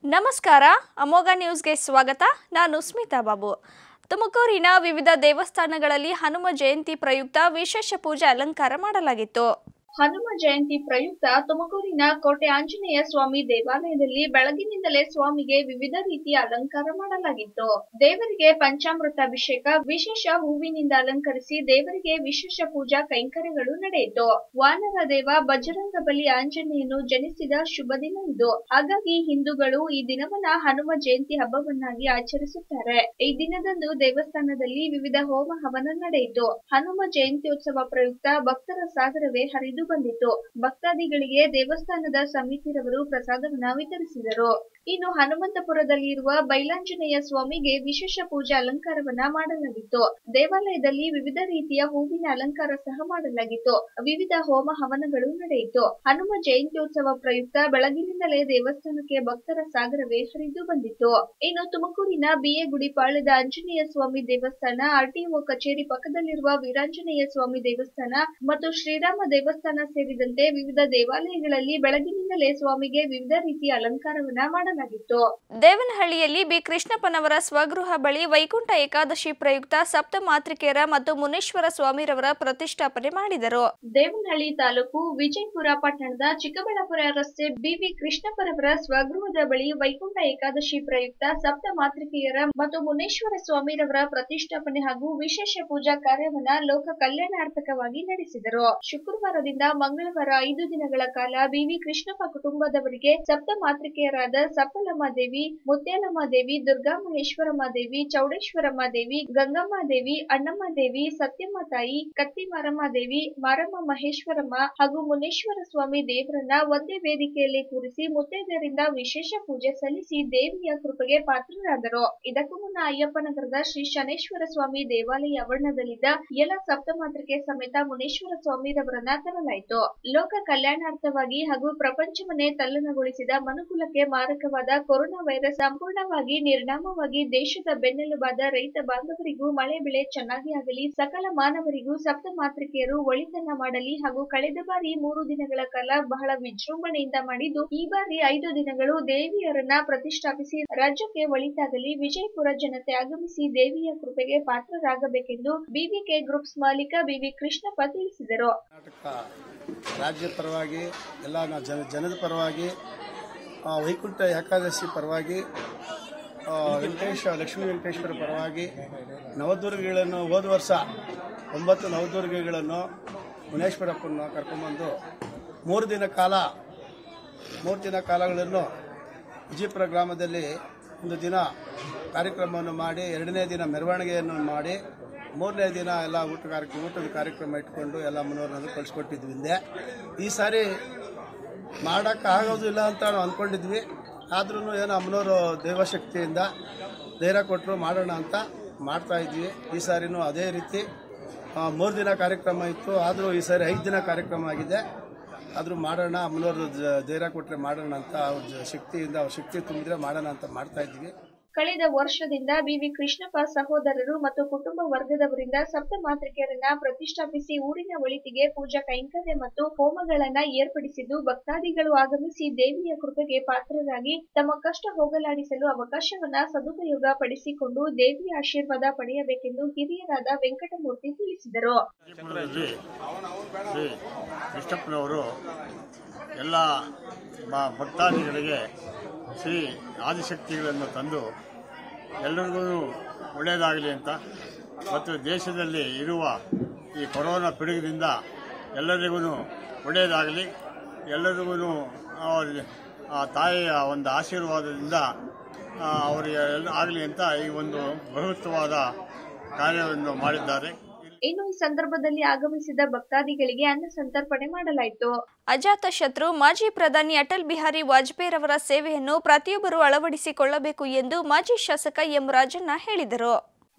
ನಮಸ್ಕಾರ ಅಮೋಘ ನ್ಯೂಸ್ಗೆ ಸ್ವಾಗತ ನಾನು ಸ್ಮಿತಾ ಬಾಬು ತುಮಕೂರಿನ ವಿವಿಧ ದೇವಸ್ಥಾನಗಳಲ್ಲಿ ಹನುಮ ಜಯಂತಿ ಪ್ರಯುಕ್ತ ವಿಶೇಷ ಪೂಜೆ ಅಲಂಕಾರ ಮಾಡಲಾಗಿತ್ತು ಹನುಮ ಜಯಂತಿ ಪ್ರಯುಕ್ತ ತುಮಕೂರಿನ ಕೋಟೆ ಆಂಜನೇಯ ಸ್ವಾಮಿ ದೇವಾಲಯದಲ್ಲಿ ಬೆಳಗಿನಿಂದಲೇ ಸ್ವಾಮಿಗೆ ವಿವಿಧ ರೀತಿಯ ಅಲಂಕಾರ ಮಾಡಲಾಗಿತ್ತು ದೇವರಿಗೆ ಪಂಚಾಮೃತ ಅಭಿಷೇಕ ವಿಶೇಷ ಹೂವಿನಿಂದ ಅಲಂಕರಿಸಿ ದೇವರಿಗೆ ವಿಶೇಷ ಪೂಜಾ ಕೈಂಕರ್ಯಗಳು ನಡೆಯಿತು ವಾನರ ದೇವ ಬಜರಂಗ ಬಲಿ ಆಂಜನೇಯನು ಜನಿಸಿದ ಶುಭ ದಿನ ಇದು ಹಾಗಾಗಿ ಹಿಂದೂಗಳು ಈ ದಿನವನ್ನ ಹನುಮ ಜಯಂತಿ ಹಬ್ಬವನ್ನಾಗಿ ಆಚರಿಸುತ್ತಾರೆ ಈ ದಿನದಂದು ದೇವಸ್ಥಾನದಲ್ಲಿ ವಿವಿಧ ಹೋಮ ಹವನ ನಡೆಯಿತು ಹನುಮ ಜಯಂತ್ಯೋತ್ಸವ ಪ್ರಯುಕ್ತ ಭಕ್ತರ ಸಾಗರವೇ ಹರಿದು ಬಂದಿತು ಭಕ್ತಾದಿಗಳಿಗೆ ದೇವಸ್ಥಾನದ ಸಮಿತಿರವರು ಪ್ರಸಾದವನ್ನ ವಿತರಿಸಿದರು ಇನ್ನು ಹನುಮಂತಪುರದಲ್ಲಿ ಇರುವ ಬೈಲಾಂಜನೇಯ ಸ್ವಾಮಿಗೆ ವಿಶೇಷ ಪೂಜೆ ಅಲಂಕಾರವನ್ನ ಮಾಡಲಾಗಿತ್ತು ದೇವಾಲಯದಲ್ಲಿ ವಿವಿಧ ರೀತಿಯ ಹೂವಿನ ಅಲಂಕಾರ ಸಹ ಮಾಡಲಾಗಿತ್ತು ವಿವಿಧ ಹೋಮ ಹವನಗಳು ನಡೆಯಿತು ಹನುಮ ಜಯಂತ್ಯೋತ್ಸವ ಪ್ರಯುಕ್ತ ಬೆಳಗಿನಿಂದಲೇ ದೇವಸ್ಥಾನಕ್ಕೆ ಭಕ್ತರ ಸಾಗರವೇ ಹರಿದು ಬಂದಿತ್ತು ಇನ್ನು ತುಮಕೂರಿನ ಬಿಎ ಗುಡಿಪಾಳ್ಯದ ಆಂಜನೇಯ ಸ್ವಾಮಿ ದೇವಸ್ಥಾನ ಆರ್ಟಿಒ ಕಚೇರಿ ಪಕ್ಕದಲ್ಲಿರುವ ವೀರಾಂಜನೇಯ ಸ್ವಾಮಿ ದೇವಸ್ಥಾನ ಮತ್ತು ಶ್ರೀರಾಮ ದೇವಸ್ಥಾನ ಸೇರಿದಂತೆ ವಿವಿಧ ದೇವಾಲಯಗಳಲ್ಲಿ ಬೆಳಗಿನಿಂದಲೇ ಸ್ವಾಮಿಗೆ ವಿವಿಧ ರೀತಿಯ ಅಲಂಕಾರವನ್ನ ಮಾಡಲಾಗಿತ್ತು ದೇವನಹಳ್ಳಿಯಲ್ಲಿ ಬಿ ಕೃಷ್ಣಪ್ಪನವರ ಸ್ವಗೃಹ ಬಳಿ ವೈಕುಂಠ ಏಕಾದಶಿ ಪ್ರಯುಕ್ತ ಸಪ್ತ ಮಾತೃಕೆಯರ ಮತ್ತು ಮುನೇಶ್ವರ ಸ್ವಾಮಿರವರ ಪ್ರತಿಷ್ಠಾಪನೆ ಮಾಡಿದರು ದೇವನಹಳ್ಳಿ ತಾಲೂಕು ವಿಜಯಪುರ ಪಟ್ಟಣದ ಚಿಕ್ಕಬಳ್ಳಾಪುರ ರಸ್ತೆ ಬಿವಿ ಕೃಷ್ಣಪ್ಪರವರ ಸ್ವಗೃಹದ ಬಳಿ ವೈಕುಂಠ ಏಕಾದಶಿ ಪ್ರಯುಕ್ತ ಸಪ್ತ ಮಾತೃಕೆಯರ ಮತ್ತು ಮುನೇಶ್ವರ ಸ್ವಾಮಿರವರ ಪ್ರತಿಷ್ಠಾಪನೆ ಹಾಗೂ ವಿಶೇಷ ಪೂಜಾ ಕಾರ್ಯವನ್ನ ಲೋಕ ಕಲ್ಯಾಣಾರ್ಥಕವಾಗಿ ನಡೆಸಿದರು ಶುಕ್ರವಾರದಿಂದ ಮಂಗಳವಾರ ಐದು ದಿನಗಳ ಕಾಲ ಬಿವಿ ಕೃಷ್ಣಪ್ಪ ಕುಟುಂಬದವರಿಗೆ ಸಪ್ತ ಮಾತೃಕೆಯರಾದ ಸಪ್ಪಲಮ್ಮ ದೇವಿ ಮುತ್ಯಾಲಮ್ಮ ದೇವಿ ದುರ್ಗಾ ಮಹೇಶ್ವರಮ್ಮ ದೇವಿ ಚೌಡೇಶ್ವರಮ್ಮ ದೇವಿ ಗಂಗಮ್ಮ ದೇವಿ ಅಣ್ಣಮ್ಮ ದೇವಿ ಸತ್ಯಮ್ಮ ತಾಯಿ ಕತ್ತಿ ಮಾರಮ್ಮ ದೇವಿ ಮಾರಮ್ಮ ಮಹೇಶ್ವರಮ್ಮ ಹಾಗೂ ಮುನೇಶ್ವರ ಸ್ವಾಮಿ ದೇವರನ್ನ ಒಂದೇ ವೇದಿಕೆಯಲ್ಲಿ ಕೂರಿಸಿ ಮುತ್ತೈದೆಯರಿಂದ ವಿಶೇಷ ಪೂಜೆ ಸಲ್ಲಿಸಿ ದೇವಿಯ ಕೃಪೆಗೆ ಪಾತ್ರರಾದರು ಇದಕ್ಕೂ ಮುನ್ನ ಅಯ್ಯಪ್ಪನಗರದ ಶ್ರೀ ಶನೇಶ್ವರ ಸ್ವಾಮಿ ದೇವಾಲಯ ಆವರಣದಲ್ಲಿದ್ದ ಎಲ್ಲ ಸಪ್ತಮಾತೃಕೆ ಸಮೇತ ಮುನೇಶ್ವರ ಸ್ವಾಮಿರವರನ್ನ ತರಲಾಯಿತು ಲೋಕ ಕಲ್ಯಾಣಾರ್ಥವಾಗಿ ಹಾಗೂ ಪ್ರಪಂಚವನ್ನೇ ತಲ್ಲಣಗೊಳಿಸಿದ ಮನುಕುಲಕ್ಕೆ ಮಾರಕವಾದ ಕೊರೋನಾ ವೈರಸ್ ಸಂಪೂರ್ಣವಾಗಿ ನಿರ್ನಾಮವಾಗಿ ದೇಶದ ಬೆನ್ನೆಲುಬಾದ ರೈತ ಬಾಂಧವರಿಗೂ ಮಳೆ ಬೆಳೆ ಚೆನ್ನಾಗಿ ಆಗಲಿ ಸಕಲ ಮಾನವರಿಗೂ ಸಪ್ತ ಮಾತೃಕೆಯರು ಒಳಿತನ್ನ ಮಾಡಲಿ ಹಾಗೂ ಕಳೆದ ಬಾರಿ ಮೂರು ದಿನಗಳ ಕಾಲ ಬಹಳ ವಿಜೃಂಭಣೆಯಿಂದ ಮಾಡಿದ್ದು ಈ ಬಾರಿ ಐದು ದಿನಗಳು ದೇವಿಯರನ್ನ ಪ್ರತಿಷ್ಠಾಪಿಸಿ ರಾಜ್ಯಕ್ಕೆ ಒಳಿತಾಗಲಿ ವಿಜಯಪುರ ಜನತೆ ಆಗಮಿಸಿ ದೇವಿಯ ಕೃಪೆಗೆ ಪಾತ್ರರಾಗಬೇಕೆಂದು ಬಿವಿಕೆ ಗ್ರೂಪ್ಸ್ ಮಾಲೀಕ ಬಿವಿ ಕೃಷ್ಣಪ್ಪ ತಿಳಿಸಿದರು ಕರ್ನಾಟಕ ರಾಜ್ಯ ಪರವಾಗಿ ಎಲ್ಲ ನಾವು ಜನ ಜನದ ಪರವಾಗಿ ಆ, ವೈಕುಂಠ ಏಕಾದಶಿ ಪರವಾಗಿ ಆ, ವೆಂಕಟೇಶ ಲಕ್ಷ್ಮೀ ವೆಂಕಟೇಶ್ವರ ಪರವಾಗಿ ನವದುರ್ಗಗಳನ್ನು ಹೋದ ವರ್ಷ ಒಂಬತ್ತು ನವದುರ್ಗಗಳನ್ನು ಮುನೇಶ್ವರಪ್ಪನ ಕರ್ಕೊಂಬಂದು ಮೂರು ದಿನ ಕಾಲ ಮೂರು ದಿನ ಕಾಲಗಳನ್ನು ವಿಜಯಪುರ ಗ್ರಾಮದಲ್ಲಿ ಒಂದು ದಿನ ಕಾರ್ಯಕ್ರಮವನ್ನು ಮಾಡಿ ಎರಡನೇ ದಿನ ಮೆರವಣಿಗೆಯನ್ನು ಮಾಡಿ ಮೂರನೇ ದಿನ ಎಲ್ಲ ಊಟ ಕಾರ್ಯಕ್ರಮ ಊಟದ ಕಾರ್ಯಕ್ರಮ ಇಟ್ಕೊಂಡು ಎಲ್ಲ ಮನೋರನ್ನು ಕಳಿಸ್ಕೊಟ್ಟಿದ್ವಿ ಹಿಂದೆ ಈ ಸಾರಿ ಮಾಡೋಕ್ಕಾಗೋದಿಲ್ಲ ಅಂತ ನಾವು ಅಂದ್ಕೊಂಡಿದ್ವಿ ಆದ್ರೂ ಏನೋ ಅಮ್ಮನವರು ದೈವಶಕ್ತಿಯಿಂದ ಧೈರ್ಯ ಕೊಟ್ಟರು ಮಾಡೋಣ ಅಂತ ಮಾಡ್ತಾ ಇದ್ವಿ ಈ ಸಾರಿನೂ ಅದೇ ರೀತಿ ಆ, ಮೂರು ದಿನ ಕಾರ್ಯಕ್ರಮ ಇತ್ತು ಆದರೂ ಈ ಸಾರಿ ಐದು ದಿನ ಕಾರ್ಯಕ್ರಮ ಆಗಿದೆ ಆದರೂ ಮಾಡೋಣ ಅಮ್ಮನವರು ಜ- ಧೈರ್ಯ ಕೊಟ್ಟರೆ ಮಾಡೋಣ ಅಂತ ಅವ್ರ ಜ- ಶಕ್ತಿಯಿಂದ ಅವ್ರ ಶಕ್ತಿ ತುಂಬಿದ್ರೆ ಮಾಡೋಣ ಅಂತ ಮಾಡ್ತಾ ಇದ್ವಿ ಕಳೆದ ವರ್ಷದಿಂದ ಬಿವಿ ಕೃಷ್ಣಪ್ಪ ಸಹೋದರರು ಮತ್ತು ಕುಟುಂಬ ವರ್ಗದವರಿಂದ ಸಪ್ತ ಮಾತೃಕೆಯರನ್ನ ಪ್ರತಿಷ್ಠಾಪಿಸಿ ಊರಿನ ಒಳಿತಿಗೆ ಪೂಜಾ ಕೈಂಕರ್ಯ ಮತ್ತು ಹೋಮಗಳನ್ನ ಏರ್ಪಡಿಸಿದ್ದು ಭಕ್ತಾದಿಗಳು ಆಗಮಿಸಿ ದೇವಿಯ ಕೃಪೆಗೆ ಪಾತ್ರರಾಗಿ ತಮ್ಮ ಕಷ್ಟ ಹೋಗಲಾಡಿಸಲು ಅವಕಾಶವನ್ನ ಸದುಪಯೋಗ ಪಡಿಸಿಕೊಂಡು ದೇವಿಯ ಆಶೀರ್ವಾದ ಪಡೆಯಬೇಕೆಂದು ಹಿರಿಯರಾದ ವೆಂಕಟಮೂರ್ತಿ ತಿಳಿಸಿದರು ವಿಜಯಪುರದಲ್ಲಿ ಶ್ರೀ ಕೃಷ್ಣಪ್ಪನವರು ಎಲ್ಲ ಬ- ಭಕ್ತಾದಿಗಳಿಗೆ ಶ್ರೀ ಆದಿಶಕ್ತಿಗಳನ್ನು ತಂದು ಎಲ್ಲರಿಗೂ ಒಳ್ಳೆಯದಾಗಲಿ ಅಂತ ಮತ್ತು ದೇಶದಲ್ಲಿ ಇರುವ ಈ ಕೊರೋನಾ ಪಿಡುಗಿನಿಂದ ಎಲ್ಲರಿಗೂ ಒಳ್ಳೆಯದಾಗಲಿ ಎಲ್ಲರಿಗೂ ಆ ತಾಯಿಯ ಒಂದು ಆಶೀರ್ವಾದದಿಂದ ಆ, ಅವರಿಗೆ ಎಲ್ಲ ಆಗಲಿ ಅಂತ ಈ ಒಂದು ಬೃಹತ್ವಾದ ಕಾರ್ಯವನ್ನು ಮಾಡಿದ್ದಾರೆ ಇನ್ನು ಈ ಸಂದರ್ಭದಲ್ಲಿ ಆಗಮಿಸಿದ ಭಕ್ತಾದಿಗಳಿಗೆ ಅನ್ನ ಸಂತರ್ಪಣೆ ಮಾಡಲಾಯಿತು ಅಜಾತ ಶತ್ರು ಮಾಜಿ ಪ್ರಧಾನಿ ಅಟಲ್ ಬಿಹಾರಿ ವಾಜಪೇಯಿರವರ ಸೇವೆಯನ್ನು ಪ್ರತಿಯೊಬ್ಬರು ಅಳವಡಿಸಿಕೊಳ್ಳಬೇಕು ಎಂದು ಮಾಜಿ ಶಾಸಕ ಎಂ ರಾಜಣ್ಣ ಹೇಳಿದರು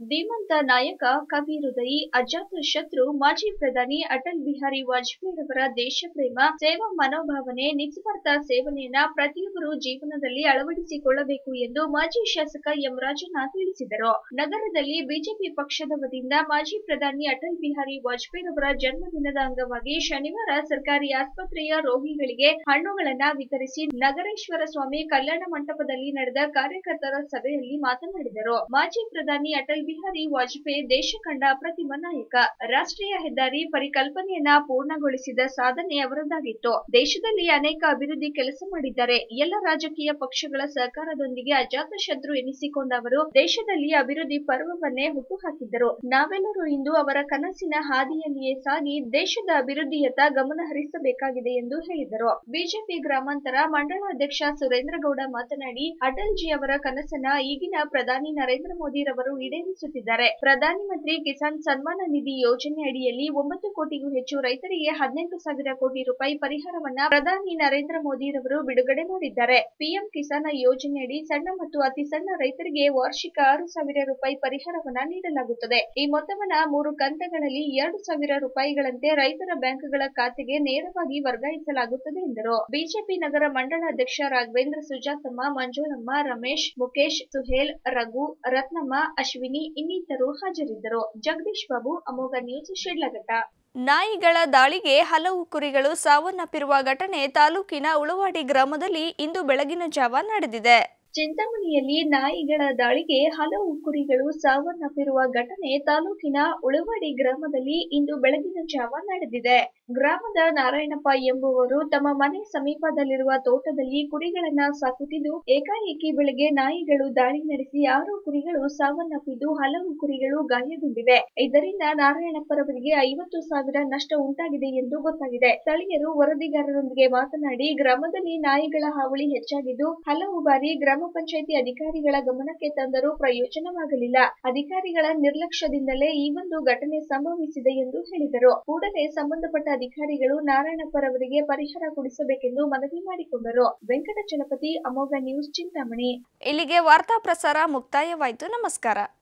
ಧೀಮಂತ ನಾಯಕ ಕವಿ ಹೃದಯಿ ಅಜಾತ ಶತ್ರು ಮಾಜಿ ಪ್ರಧಾನಿ ಅಟಲ್ ಬಿಹಾರಿ ವಾಜಪೇಯಿ ಅವರ ದೇಶ ಪ್ರೇಮ ಸೇವಾ ಮನೋಭಾವನೆ ನಿಸ್ವಾರ್ಥ ಸೇವನೆಯನ್ನ ಪ್ರತಿಯೊಬ್ಬರು ಜೀವನದಲ್ಲಿ ಅಳವಡಿಸಿಕೊಳ್ಳಬೇಕು ಎಂದು ಮಾಜಿ ಶಾಸಕ ಎಂ ರಾಜಣ್ಣ ತಿಳಿಸಿದರು ನಗರದಲ್ಲಿ ಬಿಜೆಪಿ ಪಕ್ಷದ ವತಿಯಿಂದ ಮಾಜಿ ಪ್ರಧಾನಿ ಅಟಲ್ ಬಿಹಾರಿ ವಾಜಪೇಯಿ ಅವರ ಜನ್ಮದಿನದ ಅಂಗವಾಗಿ ಶನಿವಾರ ಸರ್ಕಾರಿ ಆಸ್ಪತ್ರೆಯ ರೋಗಿಗಳಿಗೆ ಹಣ್ಣುಗಳನ್ನ ವಿತರಿಸಿ ನಗರೇಶ್ವರ ಸ್ವಾಮಿ ಕಲ್ಯಾಣ ಮಂಟಪದಲ್ಲಿ ನಡೆದ ಕಾರ್ಯಕರ್ತರ ಸಭೆಯಲ್ಲಿ ಮಾತನಾಡಿದರು ಮಾಜಿ ಪ್ರಧಾನಿ ಅಟಲ್ ಬಿಹಾರಿ ವಾಜಪೇಯಿ ದೇಶ ಕಂಡ ಅಪ್ರತಿಮ ನಾಯಕ ರಾಷ್ಟ್ರೀಯ ಹೆದ್ದಾರಿ ಪರಿಕಲ್ಪನೆಯನ್ನ ಪೂರ್ಣಗೊಳಿಸಿದ ಸಾಧನೆ ಅವರದಾಗಿತ್ತು ದೇಶದಲ್ಲಿ ಅನೇಕ ಅಭಿವೃದ್ಧಿ ಕೆಲಸ ಮಾಡಿದ್ದಾರೆ ಎಲ್ಲ ರಾಜಕೀಯ ಪಕ್ಷಗಳ ಸಹಕಾರದೊಂದಿಗೆ ಅಜಾತ ಶತ್ರು ಎನಿಸಿಕೊಂಡ ಅವರು ದೇಶದಲ್ಲಿ ಅಭಿವೃದ್ಧಿ ಪರ್ವವನ್ನೇ ಹುಟ್ಟುಹಾಕಿದ್ದರು ನಾವೆಲ್ಲರೂ ಇಂದು ಅವರ ಕನಸಿನ ಹಾದಿಯಲ್ಲಿಯೇ ಸಾಗಿ ದೇಶದ ಅಭಿವೃದ್ಧಿಯತ್ತ ಗಮನ ಹರಿಸಬೇಕಾಗಿದೆ ಎಂದು ಹೇಳಿದರು ಬಿಜೆಪಿ ಗ್ರಾಮಾಂತರ ಮಂಡಲಾಧ್ಯಕ್ಷ ಸುರೇಂದ್ರ ಗೌಡ ಮಾತನಾಡಿ ಅಟಲ್ ಜಿ ಅವರ ಕನಸನ್ನ ಈಗಿನ ಪ್ರಧಾನಿ ನರೇಂದ್ರ ಮೋದಿ ರವರು ಈಡೇರಿಸುತ್ತಿದ್ದಾರೆ ಪ್ರಧಾನಿ ಮಂತ್ರಿ ಕಿಸಾನ್ ಸನ್ಮಾನ ನಿಧಿ ಯೋಜನೆ ಅಡಿಯಲ್ಲಿ ಒಂಬತ್ತು ಕೋಟಿಗೂ ಹೆಚ್ಚು ರೈತರಿಗೆ ಹದಿನೆಂಟು ಸಾವಿರ ಕೋಟಿ ರೂಪಾಯಿ ಪರಿಹಾರವನ್ನ ಪ್ರಧಾನಿ ನರೇಂದ್ರ ಮೋದಿ ರವರು ಬಿಡುಗಡೆ ಮಾಡಿದ್ದಾರೆ ಪಿಎಂ ಕಿಸಾನ್ ಯೋಜನೆಯಡಿ ಸಣ್ಣ ಮತ್ತು ಅತಿ ಸಣ್ಣ ರೈತರಿಗೆ ವಾರ್ಷಿಕ ಆರು ಸಾವಿರ ರೂಪಾಯಿ ಪರಿಹಾರವನ್ನ ನೀಡಲಾಗುತ್ತದೆ ಈ ಮೊತ್ತವನ್ನ ಮೂರು ಕಂತಗಳಲ್ಲಿ ಎರಡು ಸಾವಿರ ರೂಪಾಯಿಗಳಂತೆ ರೈತರ ಬ್ಯಾಂಕ್ಗಳ ಖಾತೆಗೆ ನೇರವಾಗಿ ವರ್ಗಾಯಿಸಲಾಗುತ್ತದೆ ಎಂದರು ಬಿಜೆಪಿ ನಗರ ಮಂಡಲಾಧ್ಯಕ್ಷ ರಾಘವೇಂದ್ರ ಸುಜಾತಮ್ಮ ಮಂಜುಳಮ್ಮ ರಮೇಶ್ ಮುಖೇಶ್ ಸುಹೇಲ್ ರಘು ರತ್ನಮ್ಮ ಅಶ್ವಿನಿ ಇನ್ನಿತರು ಹಾಜರಿದ್ದರು ಜಗದೀಶ್ ಬಾಬು ಅಮೋಘ ನ್ಯೂಸ್ ಶಿಡ್ಲಘಟ್ಟ ನಾಯಿಗಳ ದಾಳಿಗೆ ಹಲವು ಕುರಿಗಳು ಸಾವನ್ನಪ್ಪಿರುವ ಘಟನೆ ತಾಲೂಕಿನ ಉಳವಾಡಿ ಗ್ರಾಮದಲ್ಲಿ ಇಂದು ಬೆಳಗಿನ ಜಾವ ನಡೆದಿದೆ ಚಿಂತಾಮಣಿಯಲ್ಲಿ ನಾಯಿಗಳ ದಾಳಿಗೆ ಹಲವು ಕುರಿಗಳು ಸಾವನ್ನಪ್ಪಿರುವ ಘಟನೆ ತಾಲೂಕಿನ ಉಳವಾಡಿ ಗ್ರಾಮದಲ್ಲಿ ಇಂದು ಬೆಳಗಿನ ಜಾವ ನಡೆದಿದೆ ಗ್ರಾಮದ ನಾರಾಯಣಪ್ಪ ಎಂಬುವರು ತಮ್ಮ ಮನೆ ಸಮೀಪದಲ್ಲಿರುವ ತೋಟದಲ್ಲಿ ಕುರಿಗಳನ್ನ ಸಾಕುತ್ತಿದ್ದು ಏಕಾಏಕಿ ಬೆಳಗ್ಗೆ ನಾಯಿಗಳು ದಾಳಿ ನಡೆಸಿ ಆರು ಕುರಿಗಳು ಸಾವನ್ನಪ್ಪಿದ್ದು ಹಲವು ಕುರಿಗಳು ಗಾಯಗೊಂಡಿವೆ ಇದರಿಂದ ನಾರಾಯಣಪ್ಪರವರಿಗೆ ಐವತ್ತು ಸಾವಿರ ನಷ್ಟ ಉಂಟಾಗಿದೆ ಎಂದು ಗೊತ್ತಾಗಿದೆ ಸ್ಥಳೀಯರು ವರದಿಗಾರರೊಂದಿಗೆ ಮಾತನಾಡಿ ಗ್ರಾಮದಲ್ಲಿ ನಾಯಿಗಳ ಹಾವಳಿ ಹೆಚ್ಚಾಗಿದ್ದು ಹಲವು ಬಾರಿ ಗ್ರಾಮ ಪಂಚಾಯಿತಿ ಅಧಿಕಾರಿಗಳ ಗಮನಕ್ಕೆ ತಂದರೂ ಪ್ರಯೋಜನವಾಗಲಿಲ್ಲ ಅಧಿಕಾರಿಗಳ ನಿರ್ಲಕ್ಷ್ಯದಿಂದಲೇ ಈ ಒಂದು ಘಟನೆ ಸಂಭವಿಸಿದೆ ಎಂದು ಹೇಳಿದರು ಕೂಡಲೇ ಸಂಬಂಧಪಟ್ಟ ಅಧಿಕಾರಿಗಳು ನಾರಾಯಣಪ್ಪರವರಿಗೆ ಪರಿಹಾರ ಕೊಡಿಸಬೇಕೆಂದು ಮನವಿ ಮಾಡಿಕೊಂಡರು ವೆಂಕಟಚಲಪತಿ ಅಮೋಘ ನ್ಯೂಸ್ ಚಿಂತಾಮಣಿ ಇಲ್ಲಿಗೆ ವಾರ್ತಾ ಪ್ರಸಾರ ಮುಕ್ತಾಯವಾಯಿತು ನಮಸ್ಕಾರ